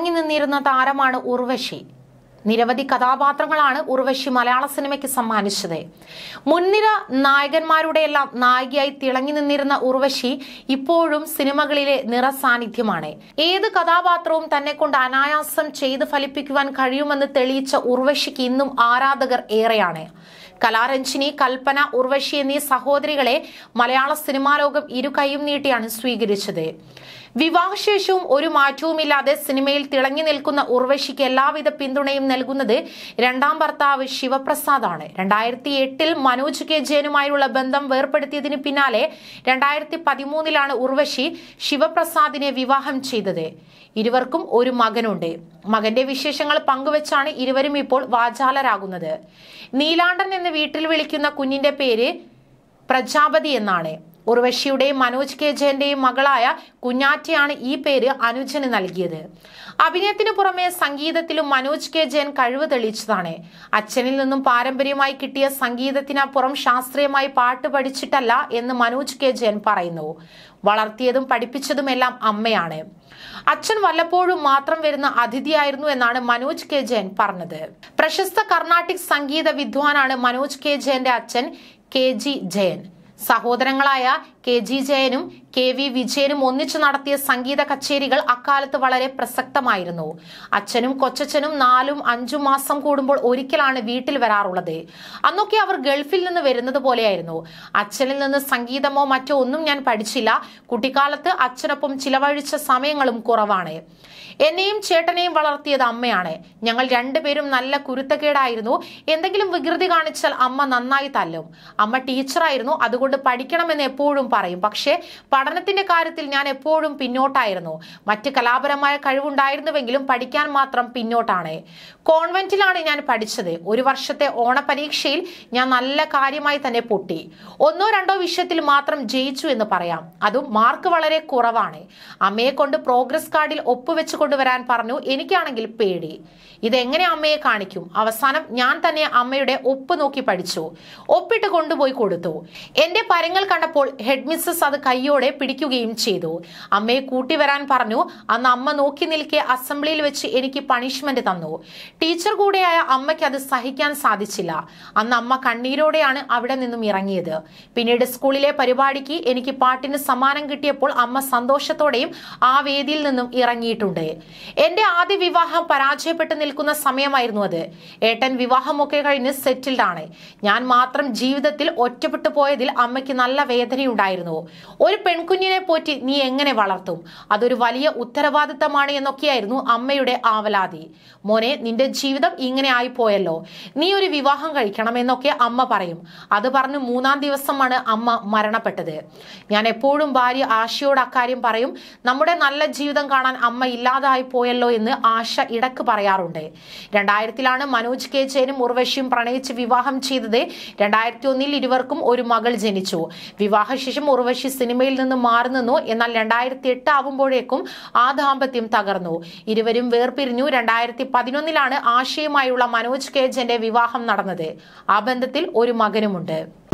തിളങ്ങി നിന്നിരുന്ന താരമാണ് ഉർവശി നിരവധി കഥാപാത്രങ്ങളാണ് ഉർവശി മലയാള സിനിമയ്ക്ക് സമ്മാനിച്ചത് മുൻനിര നായകന്മാരുടെയെല്ലാം നായികയായി തിളങ്ങി നിന്നിരുന്ന ഉർവശി ഇപ്പോഴും സിനിമകളിലെ നിറസാന്നിധ്യമാണ് ഏത് കഥാപാത്രവും തന്നെ കൊണ്ട് അനായാസം ചെയ്ത് ഫലിപ്പിക്കുവാൻ കഴിയുമെന്ന് തെളിയിച്ച ഉർവശിക്ക് ഇന്നും ആരാധകർ ഏറെയാണ് കലാരഞ്ജിനി കൽപ്പന ഉർവശി എന്നീ സഹോദരികളെ മലയാള സിനിമാ ലോകം ഇരു കൈയും നീട്ടിയാണ് സ്വീകരിച്ചത് വിവാഹശേഷവും ഒരു മാറ്റവുമില്ലാതെ സിനിമയിൽ തിളങ്ങി നിൽക്കുന്ന ഉർവശിക്ക് എല്ലാവിധ പിന്തുണയും നൽകുന്നത് രണ്ടാം ഭർത്താവ് ശിവപ്രസാദാണ് രണ്ടായിരത്തി എട്ടിൽ മനോജ് കെ ജയനുമായുള്ള ബന്ധം വേർപ്പെടുത്തിയതിന് പിന്നാലെ രണ്ടായിരത്തി പതിമൂന്നിലാണ് ഉർവശി ശിവപ്രസാദിനെ വിവാഹം ചെയ്തത് ഇരുവർക്കും ഒരു മകനുണ്ട് മകന്റെ വിശേഷങ്ങൾ പങ്കുവച്ചാണ് ഇരുവരും ഇപ്പോൾ വാചാലരാകുന്നത് നീലാണ്ടൻ എന്ന് വീട്ടിൽ വിളിക്കുന്ന കുഞ്ഞിന്റെ പേര് പ്രജാപതി എന്നാണ് ഉർവശിയുടെയും മനോജ് കെ ജയന്റെയും മകളായ കുഞ്ഞാറ്റയാണ് ഈ പേര് അനുജന് നൽകിയത് അഭിനയത്തിന് പുറമെ സംഗീതത്തിലും മനോജ് കെ ജയൻ കഴിവ് തെളിയിച്ചതാണ് അച്ഛനിൽ നിന്നും പാരമ്പര്യമായി കിട്ടിയ സംഗീതത്തിനപ്പുറം ശാസ്ത്രീയമായി പാട്ട് പഠിച്ചിട്ടല്ല എന്ന് മനോജ് കെ ജയൻ പറയുന്നു വളർത്തിയതും പഠിപ്പിച്ചതുമെല്ലാം അമ്മയാണ് അച്ഛൻ വല്ലപ്പോഴും മാത്രം വരുന്ന അതിഥിയായിരുന്നു എന്നാണ് മനോജ് കെ ജയൻ പറഞ്ഞത് പ്രശസ്ത കർണാട്ടിക് സംഗീത വിദ്വാനാണ് മനോജ് കെ ജയന്റെ അച്ഛൻ കെ ജി ജയൻ സഹോദരങ്ങളായ കെ ജി ജയനും കെ വി വിജയനും ഒന്നിച്ചു നടത്തിയ സംഗീത കച്ചേരികൾ അക്കാലത്ത് വളരെ പ്രസക്തമായിരുന്നു അച്ഛനും കൊച്ചച്ഛനും നാലും അഞ്ചും മാസം കൂടുമ്പോൾ ഒരിക്കലാണ് വീട്ടിൽ വരാറുള്ളത് അന്നൊക്കെ അവർ ഗൾഫിൽ നിന്ന് വരുന്നത് പോലെയായിരുന്നു അച്ഛനിൽ നിന്ന് സംഗീതമോ മറ്റോ ഒന്നും ഞാൻ പഠിച്ചില്ല കുട്ടിക്കാലത്ത് അച്ഛനൊപ്പം ചിലവഴിച്ച സമയങ്ങളും കുറവാണ് എന്നെയും ചേട്ടനെയും വളർത്തിയത് അമ്മയാണ് ഞങ്ങൾ രണ്ടുപേരും നല്ല കുരുത്തക്കേടായിരുന്നു എന്തെങ്കിലും വികൃതി കാണിച്ചാൽ അമ്മ നന്നായി തല്ലും അമ്മ ടീച്ചറായിരുന്നു അതുകൊണ്ട് പഠിക്കണമെന്ന് എപ്പോഴും പറയും പക്ഷേ പഠനത്തിന്റെ കാര്യത്തിൽ ഞാൻ എപ്പോഴും പിന്നോട്ടായിരുന്നു മറ്റ് കലാപരമായ കഴിവുണ്ടായിരുന്നുവെങ്കിലും പഠിക്കാൻ മാത്രം പിന്നോട്ടാണ് കോൺവെന്റിലാണ് ഞാൻ പഠിച്ചത് ഒരു വർഷത്തെ ഓണപരീക്ഷയിൽ ഞാൻ നല്ല കാര്യമായി തന്നെ പൊട്ടി ഒന്നോ രണ്ടോ വിഷയത്തിൽ മാത്രം ജയിച്ചു എന്ന് പറയാം അതും മാർക്ക് വളരെ കുറവാണ് അമ്മയെ കൊണ്ട് പ്രോഗ്രസ് കാർഡിൽ ഒപ്പുവെച്ച് കൊണ്ടുവരാൻ പറഞ്ഞു എനിക്കാണെങ്കിൽ പേടി ഇതെങ്ങനെ അമ്മയെ കാണിക്കും അവസാനം ഞാൻ തന്നെ അമ്മയുടെ ഒപ്പ് നോക്കി പഠിച്ചു ഒപ്പിട്ട് കൊണ്ടുപോയി കൊടുത്തു എന്റെ പരങ്ങൾ കണ്ടപ്പോൾ ഹെഡ് മിസ്സസ് അത് കൈയോടെ പിടിക്കുകയും ചെയ്തു അമ്മയെ കൂട്ടി വരാൻ പറഞ്ഞു അന്ന് അമ്മ നോക്കി നിൽക്കെ അസംബ്ലിയിൽ വെച്ച് എനിക്ക് പണിഷ്മെന്റ് തന്നു ടീച്ചർ കൂടെയായ അമ്മയ്ക്ക് അത് സഹിക്കാൻ സാധിച്ചില്ല അന്ന് അമ്മ കണ്ണീരോടെയാണ് അവിടെ നിന്നും ഇറങ്ങിയത് പിന്നീട് സ്കൂളിലെ പരിപാടിക്ക് എനിക്ക് പാട്ടിന് സമ്മാനം കിട്ടിയപ്പോൾ അമ്മ സന്തോഷത്തോടെയും ആ വേദിയിൽ നിന്നും ഇറങ്ങിയിട്ടുണ്ട് എന്റെ ആദ്യ വിവാഹം പരാജയപ്പെട്ടു നിൽക്കുന്ന സമയമായിരുന്നു അത് ഏട്ടൻ വിവാഹമൊക്കെ കഴിഞ്ഞ് സെറ്റിൽഡ് ആണ് ഞാൻ മാത്രം ജീവിതത്തിൽ ഒറ്റപ്പെട്ടു പോയതിൽ അമ്മയ്ക്ക് നല്ല വേദനയുണ്ടായിരുന്നു ഒരു പെൺകുഞ്ഞിനെ പോറ്റി നീ എങ്ങനെ വളർത്തും അതൊരു വലിയ ഉത്തരവാദിത്തമാണ് എന്നൊക്കെയായിരുന്നു അമ്മയുടെ ആവലാതി മോനെ നിന്റെ ജീവിതം ഇങ്ങനെ ആയിപ്പോയല്ലോ നീ ഒരു വിവാഹം കഴിക്കണം എന്നൊക്കെ അമ്മ പറയും അത് പറഞ്ഞ് മൂന്നാം ദിവസമാണ് അമ്മ മരണപ്പെട്ടത് ഞാൻ എപ്പോഴും ഭാര്യ ആശയോട് അക്കാര്യം പറയും നമ്മുടെ നല്ല ജീവിതം കാണാൻ അമ്മ ഇല്ലാതായി പോയല്ലോ എന്ന് ആശ ഇടക്ക് പറയാറുണ്ട് രണ്ടായിരത്തിലാണ് മനോജ് കെ ജയനും ഉർവശിയും പ്രണയിച്ച് വിവാഹം ചെയ്തത് രണ്ടായിരത്തി ഒന്നിൽ ഇരുവർക്കും ഒരു മകൾ ജനിച്ചു വിവാഹശേഷം ഉർവശി സിനിമയിൽ നിന്ന് മാറി നിന്നു എന്നാൽ രണ്ടായിരത്തി എട്ട് ആവുമ്പോഴേക്കും ആ ദാമ്പത്യം തകർന്നു ഇരുവരും വേർപിരിഞ്ഞു രണ്ടായിരത്തി പതിനൊന്നിലാണ് ആശയുമായുള്ള മനോജ് കെ ജയന്റെ വിവാഹം നടന്നത് ആ ബന്ധത്തിൽ ഒരു മകനുമുണ്ട്